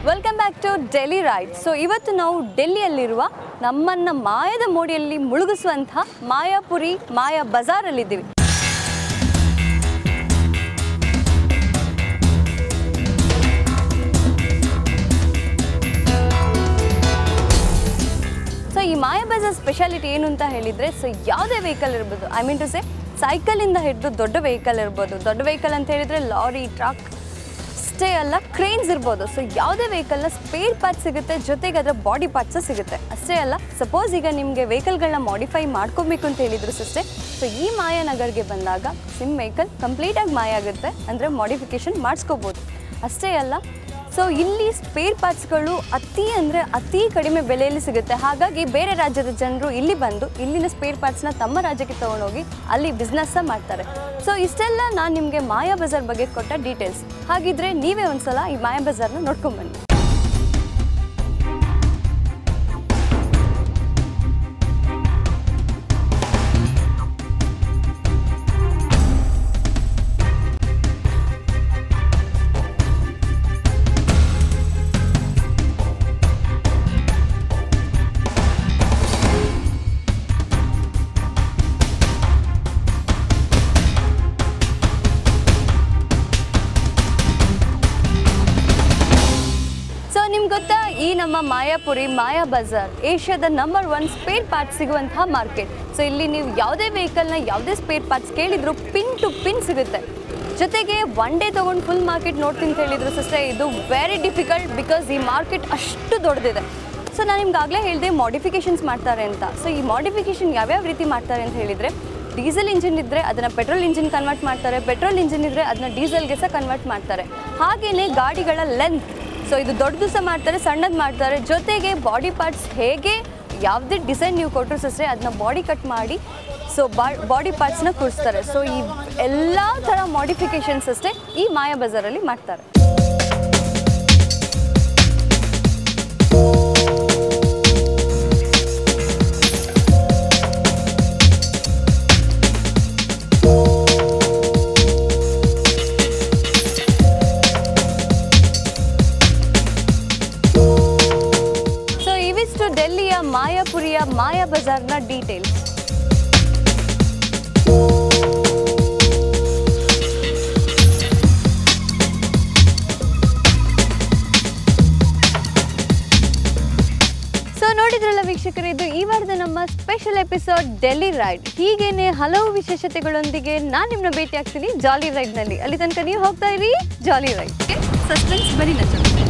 welcome back to Delhi ride so ಇವತ್ತು ನಾವು ಡೆಲ್ಲಿಯಲ್ಲಿರುವ ನಮ್ಮನ್ನ ಮಾಯದ ಮೋಡಿಯಲ್ಲಿ ಮುಳುಗಿಸುವಂತಹ ಮಾಯಾಪುರಿ ಮಾಯಾ ಬಜಾರಲ್ಲಿದ್ದೀವಿ ಸೊ ಈ ಮಾಯಾ ಬಜಾರ್ ಸ್ಪೆಷಾಲಿಟಿ ಏನು ಅಂತ ಹೇಳಿದರೆ ಸೊ ಯಾವುದೇ ವೆಹಿಕಲ್ ಇರ್ಬೋದು ಐ ಮೀನ್ ಟು ಸೇ ಸೈಕಲಿಂದ ಹಿಡಿದು ದೊಡ್ಡ ವೆಹಿಕಲ್ ಇರ್ಬೋದು ದೊಡ್ಡ ವೆಹಿಕಲ್ ಅಂತ ಹೇಳಿದರೆ ಲಾರಿ ಟ್ರಕ್ ಅಷ್ಟೇ ಅಲ್ಲ ಕ್ರೇನ್ಸ್ ಇರ್ಬೋದು ಸೊ ಯಾವುದೇ ವೆಹಿಕಲ್ನ ಸ್ಪೇರ್ ಪಾರ್ಟ್ಸ್ ಸಿಗುತ್ತೆ ಜೊತೆಗೆ ಅದರ ಬಾಡಿ ಪಾರ್ಟ್ಸು ಸಿಗುತ್ತೆ ಅಷ್ಟೇ ಅಲ್ಲ ಸಪೋಸ್ ಈಗ ನಿಮಗೆ ವೆಹಿಕಲ್ಗಳನ್ನ ಮಾಡಿಫೈ ಮಾಡ್ಕೊಬೇಕು ಅಂತ ಹೇಳಿದ್ರು ಸಿಸ್ಟೆ ಸೊ ಈ ಮಾಯಾನಗರ್ಗೆ ಬಂದಾಗ ಸಿಮ್ ವೆಹಿಕಲ್ ಕಂಪ್ಲೀಟಾಗಿ ಮಾಯ ಆಗುತ್ತೆ ಅಂದರೆ ಮಾಡಿಫಿಕೇಷನ್ ಮಾಡಿಸ್ಕೋಬೋದು ಅಷ್ಟೇ ಅಲ್ಲ ಸೊ ಇಲ್ಲಿ ಸ್ಪೇರ್ ಪಾರ್ಟ್ಸ್ಗಳು ಅತಿ ಅಂದರೆ ಅತಿ ಕಡಿಮೆ ಬೆಲೆಯಲ್ಲಿ ಸಿಗುತ್ತೆ ಹಾಗಾಗಿ ಬೇರೆ ರಾಜ್ಯದ ಜನರು ಇಲ್ಲಿ ಬಂದು ಇಲ್ಲಿನ ಸ್ಪೇರ್ ಪಾರ್ಟ್ಸ್ನ ತಮ್ಮ ರಾಜ್ಯಕ್ಕೆ ತೊಗೊಂಡೋಗಿ ಅಲ್ಲಿ ಬಿಸ್ನೆಸ್ಸ ಮಾಡ್ತಾರೆ ಸೊ ಇಷ್ಟೆಲ್ಲ ನಾನು ನಿಮಗೆ ಮಾಯಾ ಬಜಾರ್ ಬಗ್ಗೆ ಕೊಟ್ಟ ಡೀಟೇಲ್ಸ್ ಹಾಗಿದ್ರೆ ನೀವೇ ಒಂದ್ಸಲ ಈ ಮಾಯಾ ಬಜಾರ್ನ ನೋಡ್ಕೊಂಬನ್ನಿ ಸೊ ನಿಮ್ಗೆ ಗೊತ್ತಾ ಈ ನಮ್ಮ ಮಾಯಾಪುರಿ ಮಾಯಾ ಬಜಾರ್ ಏಷ್ಯಾದ ನಂಬರ್ ಒನ್ ಸ್ಪೇರ್ ಪಾರ್ಟ್ಸ್ ಸಿಗುವಂತಹ ಮಾರ್ಕೆಟ್ ಸೊ ಇಲ್ಲಿ ನೀವು ಯಾವುದೇ ವೆಹಿಕಲ್ನ ಯಾವುದೇ ಸ್ಪೇರ್ ಪಾರ್ಟ್ಸ್ ಕೇಳಿದ್ರು ಪಿನ್ ಟು ಪಿನ್ ಸಿಗುತ್ತೆ ಜೊತೆಗೆ ಒನ್ ಡೇ ತೊಗೊಂಡು ಫುಲ್ ಮಾರ್ಕೆಟ್ ನೋಡ್ತೀನಿ ಅಂತ ಹೇಳಿದ್ರು ಸಿಸ್ಟರ್ ಇದು ವೆರಿ ಡಿಫಿಕಲ್ಟ್ ಬಿಕಾಸ್ ಈ ಮಾರ್ಕೆಟ್ ಅಷ್ಟು ದೊಡ್ಡದಿದೆ ಸೊ ನಾನು ನಿಮ್ಗೆ ಆಗಲೇ ಹೇಳಿದೆ ಮಾಡಿಫಿಕೇಷನ್ಸ್ ಮಾಡ್ತಾರೆ ಅಂತ ಸೊ ಈ ಮಾಡಿಫಿಕೇಷನ್ ಯಾವ್ಯಾವ ರೀತಿ ಮಾಡ್ತಾರೆ ಅಂತ ಹೇಳಿದರೆ ಡೀಸೆಲ್ ಇಂಜಿನ್ ಇದ್ದರೆ ಅದನ್ನು ಪೆಟ್ರೋಲ್ ಇಂಜಿನ್ ಕನ್ವರ್ಟ್ ಮಾಡ್ತಾರೆ ಪೆಟ್ರೋಲ್ ಇಂಜಿನ್ ಇದ್ದರೆ ಅದನ್ನ ಡೀಸೆಲ್ಗೆ ಸಹ ಕನ್ವರ್ಟ್ ಮಾಡ್ತಾರೆ ಹಾಗೆಯೇ ಗಾಡಿಗಳ ಲೆಂತ್ ಸೊ ಇದು ದೊಡ್ಡದು ಸಹ ಮಾಡ್ತಾರೆ ಸಣ್ಣದು ಮಾಡ್ತಾರೆ ಜೊತೆಗೆ ಬಾಡಿ ಪಾರ್ಟ್ಸ್ ಹೇಗೆ ಯಾವುದೇ ಡಿಸೈನ್ ನೀವು ಕೊಟ್ಟರು ಸಿಸ್ಟ್ರೆ ಅದನ್ನ ಬಾಡಿ ಕಟ್ ಮಾಡಿ ಸೊ ಬಾಡಿ ಪಾರ್ಟ್ಸ್ನ ಕೂರಿಸ್ತಾರೆ ಸೊ ಈ ಎಲ್ಲ ಥರ ಮಾಡಿಫಿಕೇಷನ್ಸ್ ಅಷ್ಟೇ ಈ ಮಾಯಾ ಬಜಾರಲ್ಲಿ ಮಾಡ್ತಾರೆ ಸೊ ಇವಿಷ್ಟು ಡೆಲ್ಲಿಯ ಮಾಯಾಪುರಿಯ ಮಾಯಾ ಬಜಾರ್ನ ಡೀಟೇಲ್ಸ್ ಸೊ ನೋಡಿದ್ರಲ್ಲ ವೀಕ್ಷಕರು ಇದು ಈ ವಾರದ ನಮ್ಮ ಸ್ಪೆಷಲ್ ಎಪಿಸೋಡ್ ಡೆಲ್ಲಿ ರೈಡ್ ಹೀಗೇನೆ ಹಲವು ವಿಶೇಷತೆಗಳೊಂದಿಗೆ ನಾನು ನಿಮ್ಮನ್ನ ಭೇಟಿ ಆಗ್ತೀನಿ ಜಾಲಿ ರೈಡ್ನಲ್ಲಿ ಅಲ್ಲಿ ತನಕ ನೀವು ಹೋಗ್ತಾ ಇರಿ ಜಾಲಿ ರೈಡ್ ಸಸ್ಪೆನ್ಸ್ ಬರೀ ನಚ್ಚ